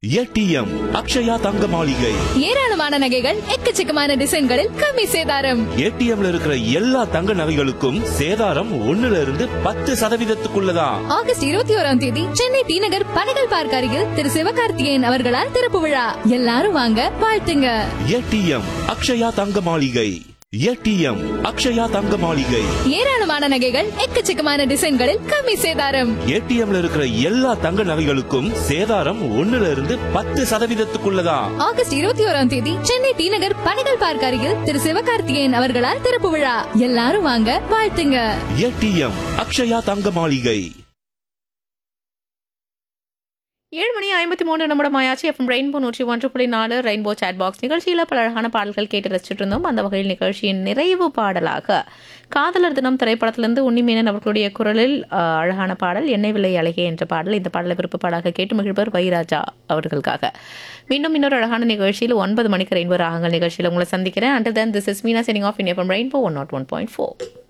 ATM Akshaya தங்க மாளிகை ஏராளமான நகைகள் எக்கச்சக்கமான டிசைன்களில் கம்மி சேதாரம் ஏடிஎம்ல இருக்கிற எல்லா தங்க நகைகளுக்கும் சேதாரம் ஒண்ணுல இருந்து பத்து சதவீதத்துக்குள்ளதான் ஆகஸ்ட் இருபத்தி ஓராம் தேதி சென்னை டி நகர் பனகல் பார்க் அருகில் திரு சிவகார்த்திகேயன் அவர்களால் திறப்பு விழா எல்லாரும் வாங்க வாழ்த்துங்க ஏடிஎம் அக்ஷயா தங்க மாளிகை ஏடிஎம் அக்ஷயா தங்க மாளிகை ஏராளமான நகைகள் எக்கச்சக்கமான டிசைன்களில் கம்மி சேதாரம் ஏடிஎம்ல இருக்கிற எல்லா தங்க நகைகளுக்கும் சேதாரம் ஒண்ணுல இருந்து பத்து சதவீதத்துக்குள்ளதான் ஆகஸ்ட் இருபத்தி ஓராம் தேதி சென்னை டி நகர் பனகல் பார்க் அருகில் திரு சிவகார்த்திகேயன் அவர்களால் திறப்பு விழா எல்லாரும் வாங்க வாழ்த்துங்க ஏடிஎம் அக்ஷயா தங்க மாளிகை ஏழு மணி ஐம்பத்தி மூணு நிமிடம் ஆயாச்சு எஃப்எம் ரெயின்போ நூற்றி ஒன்று புள்ளி நாலு ரெயின்போ சாட் பாக்ஸ் நிகழ்ச்சியில் பல அழகான பாடல்கள் கேட்டு ரசிச்சுட்டு இருந்தோம் அந்த வகையில் நிகழ்ச்சியின் நிறைவு பாடலாக காதலர் தினம் திரைப்படத்திலிருந்து உன்னிமேனன் அவர்களுடைய குரலில் அஹ், அழகான பாடல் எண்ணெய் விலை அழகே என்ற பாடல் இந்த பாடலை விருப்ப பாடலாக கேட்டு மகிழ்வர் வைராஜா அவர்களுக்காக மீண்டும் இன்னொரு அழகான நிகழ்ச்சியில் ஒன்பது மணிக்கு ரெயின்போ ராகங்கள் நிகழ்ச்சியில் உங்களை சந்திக்கிறேன் under then this is Meena signing off in FM rainbow one nought one point four